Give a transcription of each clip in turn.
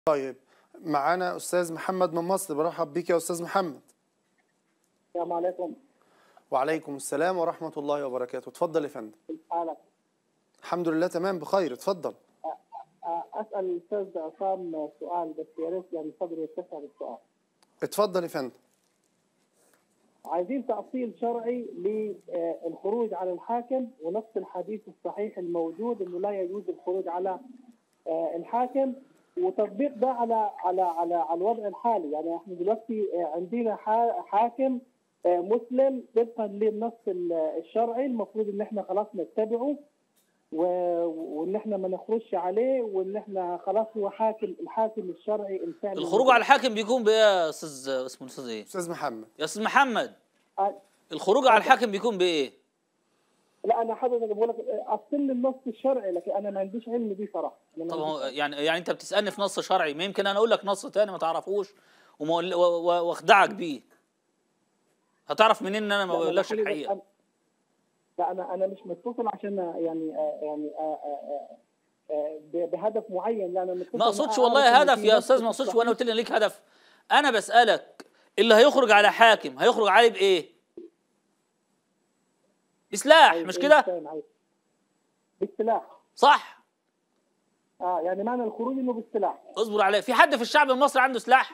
طيب معانا استاذ محمد من مصر برحب بيك يا استاذ محمد السلام عليكم وعليكم السلام ورحمه الله وبركاته اتفضل يا فندم كيف حالك؟ الحمد لله تمام بخير اتفضل اسال الاستاذ عصام سؤال بس يا ريت يعني صدري يتسع بالسؤال. اتفضل يا فندم عايزين تأصيل شرعي للخروج على الحاكم ونص الحديث الصحيح الموجود انه لا يجوز الخروج على آه، الحاكم وتطبيق ده على على على على الوضع الحالي يعني احنا دلوقتي آه، عندنا حا- حاكم آه، مسلم طبقا للنص ال- الشرعي المفروض ان احنا خلاص نتبعه و- وان احنا ما نخرجش عليه وان احنا خلاص هو حاكم الحاكم الشرعي الفعلي الخروج على الحاكم بيكون بايه يا استاذ اسمه الاستاذ ايه استاذ محمد يا استاذ محمد آه، الخروج على الحاكم بيكون بايه لا انا حابب اقول لك اصل لي النص الشرعي لكن انا ما عنديش علم بيه صراحه أنا ما طب هو عنديش- يعني يعني انت بتسالني في نص شرعي ما يمكن انا اقول لك نص تاني ما تعرفوش وما أقول- و- و- واخدعك بيه هتعرف منين ان انا ما لا، أنا بقولكش بقول لك الحقيقه أنا- لا انا انا مش متصل عشان يعني آه، يعني آه، آه، آه، ب- بهدف معين لا انا متصل ما أنا اقصدش أعرف والله إن هدف في يا نص استاذ ما اقصدش صحيح. وانا قلت لي ليك هدف انا بسالك اللي هيخرج على حاكم هيخرج عليه بايه بسلاح أيوة، مش أيوة، كده فاهم، أيوة. بالسلاح صح اه يعني معنى الخروج انه بالسلاح اصبر عليه في حد في الشعب المصري عنده سلاح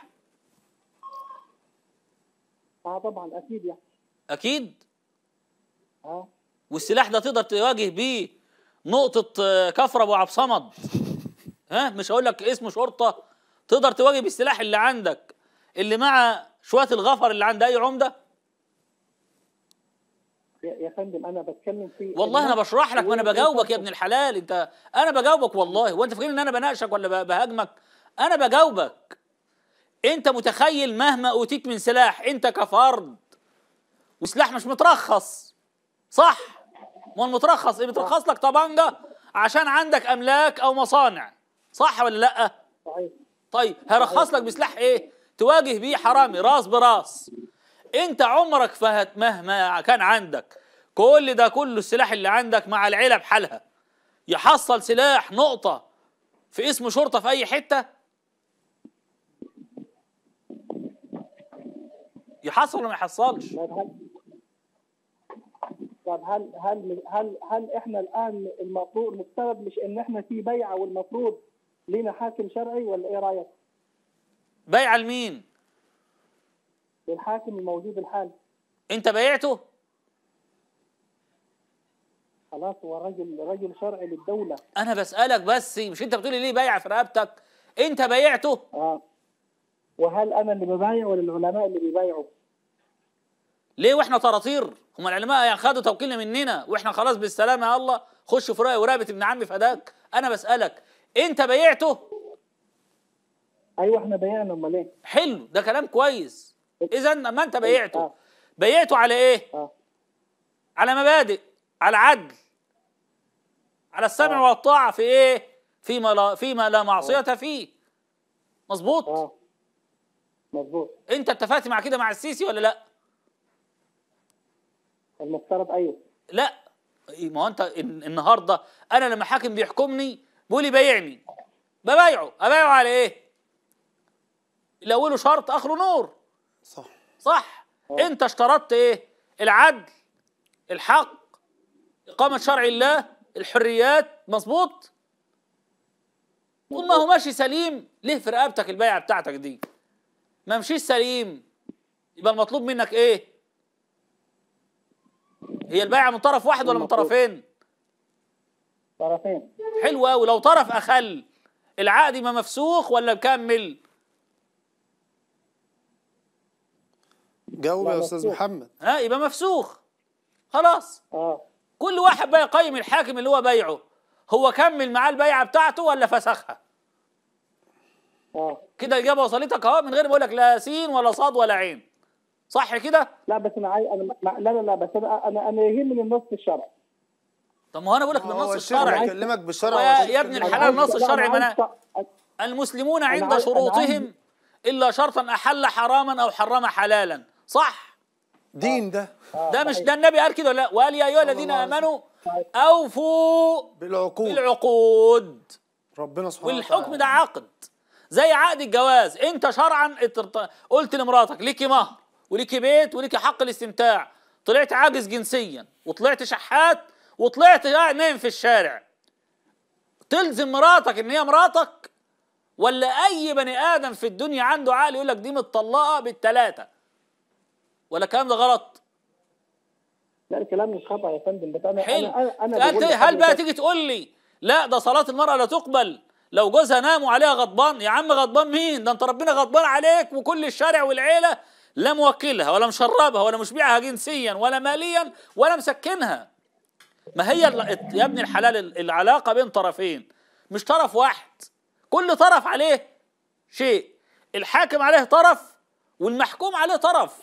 اه طبعا اكيد يعني اكيد اه والسلاح ده تقدر تواجه بيه نقطة آه، كفر أبو عبد صمد ها مش هقول لك اسمه شرطة تقدر تواجه بالسلاح اللي عندك اللي مع شوية الغفر اللي عند أي عمدة يا يا فندم انا بتكلم في والله أنا النص بشرح لك ما أنا وإيه بجاوبك يا الفرق؟ ابن الحلال أنت أنا بجاوبك والله وأنت فاكر إن أنا بناقشك ولا ب- بهاجمك أنا بجاوبك أنت متخيل مهما أوتيت من سلاح أنت كفرد وسلاح مش مترخص صح ما هو المترخص ايه بترخص لك طبنجه عشان عندك املاك او مصانع صح ولا لا صحيح طيب هرخص لك بسلاح ايه تواجه بيه حرامي راس براس انت عمرك فهت مهما كان عندك كل ده كله السلاح اللي عندك مع العيله بحالها يحصل سلاح نقطه في اسم شرطه في اي حته يحصل ولا ما يحصلش طيب هل طيب هل هل هل هل احنا الان المفروض المفترض مش ان احنا في بيعه والمفروض لينا حاكم شرعي ولا ايه رايك؟ بيع لمين للحاكم الموجود الحالي انت بايعته خلاص هو رجل رجل شرعي للدوله انا بسالك بس مش انت بتقولي ليه بايع في رقبتك انت بايعته اه وهل انا اللي ببايع ولا العلماء اللي بيبايعوا؟ ليه واحنا طراطير هم العلماء يعني خدوا توكيلنا مننا واحنا خلاص بالسلامه يا الله خش في رأي ورقبه ابن عمي فداك انا بسالك انت بايعته ايوه احنا بايعنا امال ايه؟ حلو ده كلام كويس اذا ما انت بايعته آه. بايعته على ايه اه على مبادئ على عدل على السمع آه. والطاعه في ايه فيما لا فيما لا معصيه فيه مظبوط اه مظبوط انت اتفقت مع كده مع السيسي ولا لا المفترض ايوه لا إيه، ما هو انت الن- النهارده انا لما حاكم بيحكمني بيقول لي بايعني ببايعه ابايعه على ايه؟ اللي اوله شرط اخره نور صح صح انت اشترطت ايه؟ العدل الحق اقامه شرع الله الحريات مظبوط طول ما هو ماشي سليم ليه في رقبتك البيعه بتاعتك دي؟ ما مشيش سليم يبقى المطلوب منك ايه؟ هي البيعه من طرف واحد ولا من المفروض. طرفين؟ طرفين حلو قوي لو طرف اخل العقد ما مفسوخ ولا مكمل جاوب لا، يا استاذ مفهوم. محمد ها يبقى مفسوخ خلاص اه كل واحد بقى يقيم الحاكم اللي هو بيعه هو كمل معاه البيعه بتاعته ولا فسخها اه كده الاجابه وصلتك اهو من غير ما اقول لك لا سين ولا صاد ولا عين صح كده لا بس انا عايز انا ما- لا لا لا بس انا انا انا يهمني النص الشرعي طب ما هو انا بقول لك هو بالنص الشيخ الشرعي بيكلمك بالشرع ويا- والشيخ يا ابن بيكلمك الحلال بالعقل. نص لا، الشرعي أنا ما عايز- المسلمون أنا عند عايز- أنا شروطهم عايز- الا شرطا احل حراما او حرم حلالا صح دين ده ده مش ده النبي قال كده ولا لا وقال يا ايها الذين الله عليه امنوا اوفوا بالعقول بالعقود ربنا سبحانه والحكم وتعالى ده عقد زي عقد الجواز انت شرعا اترت- قلت لمراتك ليكي مهر وليكي بيت وليكي حق الاستمتاع طلعت عاجز جنسيا وطلعت شحات وطلعت قاعد نايم في الشارع تلزم مراتك ان هي مراتك ولا اي بني ادم في الدنيا عنده عقل يقول لك دي متطلقه بالثلاثه ولا الكلام ده غلط لا الكلام مش خطا يا فندم بس انا حلو انا انا هل, بقول ت- هل بقى لحضرتك- تيجي تقول لي لا ده صلاة المرأة لا تقبل لو جوزها نام وعليها غضبان يا عم غضبان مين ده انت ربنا غضبان عليك وكل الشارع والعيلة لا موكلها ولا مشربها ولا مشبعها جنسيا ولا ماليا ولا مسكنها ما هي ال- يا ابن الحلال ال- العلاقة بين طرفين مش طرف واحد كل طرف عليه شيء الحاكم عليه طرف والمحكوم عليه طرف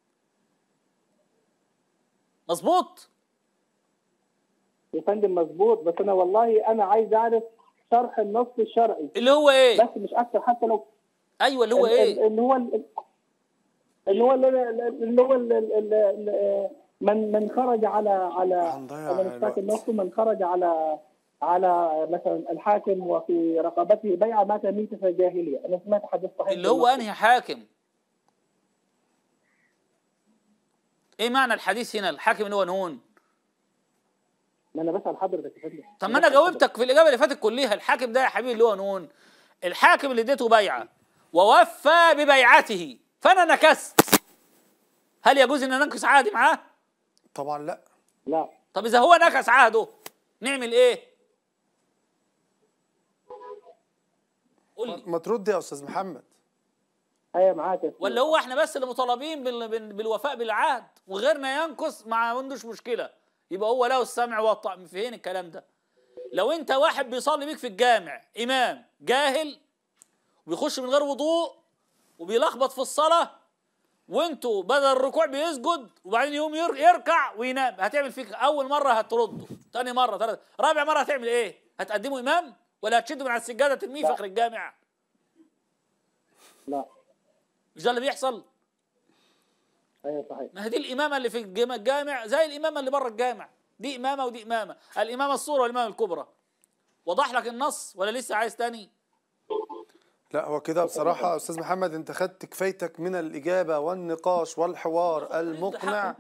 مظبوط يا فندم مظبوط بس انا والله انا عايز اعرف شرح النص الشرعي اللي هو ايه بس مش اكتر حتى لو ايوه اللي هو ال- ايه ال- اللي هو ال- اللي هو اللي هو ال- ال- ال- ال- من من خرج على على هنضيع انا مش فاكر الوقت. نصه من خرج على على مثلا الحاكم وفي رقبته بيعه مات ميتة في الجاهليه انا سمعت حديث صحيح اللي هو انهي حاكم ايه معنى الحديث هنا الحاكم اللي هو نون ما انا بسال حضرتك يا فندم طب ما انا جاوبتك في الاجابه اللي فاتت كلها الحاكم ده يا حبيبي اللي هو نون الحاكم اللي اديته بيعه ووفى ببيعته فانا نكست هل يجوز ان ننكس عهدي معاه طبعا لا لا طب اذا هو نكس عهده نعمل ايه قول لي ما ترد يا استاذ محمد ايوه معاك يا سيدي. ولا هو احنا بس اللي مطالبين بال- بال- بالوفاء بالعهد وغيرنا ينقص ما عندوش مشكله يبقى هو له السمع والطاعه فين الكلام ده لو انت واحد بيصلي بيك في الجامع امام جاهل وبيخش من غير وضوء وبيلخبط في الصلاه وانتوا بدل الركوع بيسجد وبعدين يقوم ير- يركع وينام هتعمل فيك اول مره هترده ثاني مره ثالث رابع مره هتعمل ايه هتقدمه امام ولا هتشده من على السجاده ترميه في اخر الجامع لا مش ده اللي بيحصل ايوه صحيح ما هي دي الإمامة اللي في الجام- الجامع زي الإمامة اللي بره الجامع دي إمامة ودي إمامة الإمامة الصورة والإمامة الكبرى وضح لك النص ولا لسه عايز تاني لا هو كده بصراحة يا أستاذ محمد أنت خدت كفايتك من الإجابة والنقاش والحوار المقنع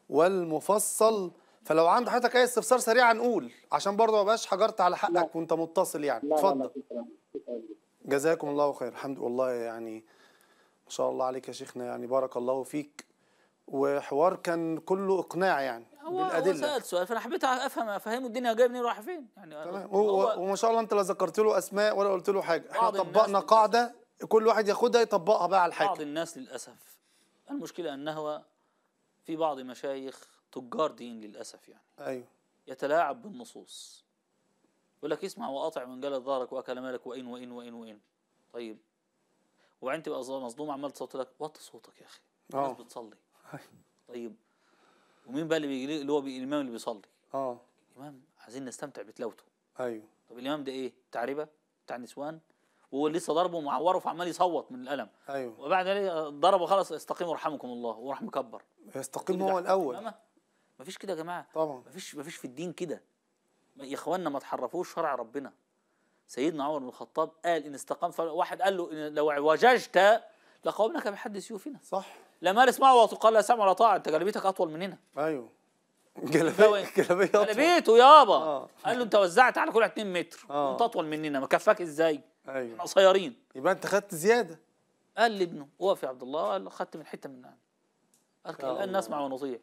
والمفصل فلو عند حضرتك أي استفسار سريع نقول عشان برضه ما بقاش حجرت على حقك وأنت متصل يعني لا لا لا اتفضل شكرا شكرا جزاكم الله خير الحمد والله يعني ما شاء الله عليك يا شيخنا يعني بارك الله فيك وحوار كان كله إقناع يعني هو هو بالأدلة سأل سؤال فأنا حبيت أفهم أفهمه الدنيا جاية منين ورايحة فين يعني تمام هو و- وما شاء الله أنت لا ذكرت له أسماء ولا قلت له حاجة احنا بعض الناس طبقنا للأسف. قاعدة كل واحد ياخدها يطبقها بقى على بعض الحاكم الناس للأسف المشكلة أنه في بعض مشايخ تجار دين للأسف يعني أيوه يتلاعب بالنصوص يقول لك اسمع وأطع من قال ظهرك وأكل مالك وإن وإن وإن وإن طيب وبعدين تبقى مصدوم عمال تصوت لك وطي صوتك يا أخي الناس آه. بتصلي طيب ومين بقى اللي بيجي اللي هو بي- الإمام اللي بيصلي اه الإمام عايزين نستمتع بتلاوته ايوه طب الإمام ده إيه بتاع ربا بتاع نسوان وهو لسه ضربه ومعوره فعمال يصوت من الألم ايوه وبعد ذلك ضربه خلاص استقيموا رحمكم الله وراح مكبر يستقيم هو الاول إمامة؟ مفيش كده يا جماعه طبعا مفيش مفيش في الدين كده يا اخوانا ما تحرفوش شرع ربنا سيدنا عمر بن الخطاب قال ان استقام فل- واحد قال له إن لو اعوججت لقومنك بحد سيوفنا صح لما قال اسمعوا وأطيعوا، قال لا سمع ولا طاعه انت جلبيتك اطول مننا ايوه هو جلابيه إيه؟ جلابيه أطول. جلبيته يابا آه. قال له انت وزعت على كل 2 متر آه. انت اطول مننا ما كفاك ازاي احنا ايوه قصيرين يبقى انت خدت زياده قال لابنه وقف يا عبد الله قال له خدت من حته من نعم قال يا الان الله. نسمع ونطيع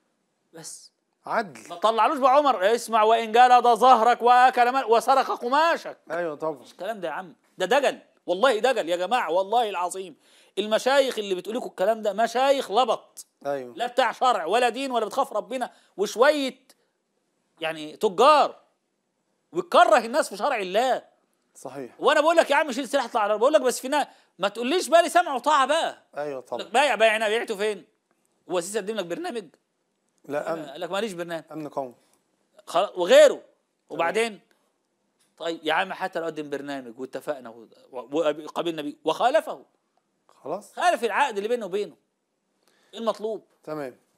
بس ما عدل طلعلوش بعمر اسمع وان جلد ظهرك واكل مال وسرق قماشك ايوه طبعا الكلام ده يا عم ده دجل والله دجل يا جماعه والله العظيم المشايخ اللي بتقول لكم الكلام ده مشايخ لبط ايوه لا بتاع شرع ولا دين ولا بتخاف ربنا وشويه يعني تجار وتكره الناس في شرع الله صحيح وانا بقول لك يا عم شيل سلاح اطلع على بقول لك بس في نا- ما تقوليش بالي سمع وطاعه بقى ايوه طبعا بايع بايع انا بعته فين؟ هو اساسا قدم لك برنامج لا امن قال لك ماليش برنامج امن قومي خلاص وغيره وبعدين طيب يا عم حتى لو قدم برنامج واتفقنا و- وقابلنا بيه وخالفه خلاص خالف العقد اللي بينه وبينه ايه المطلوب تمام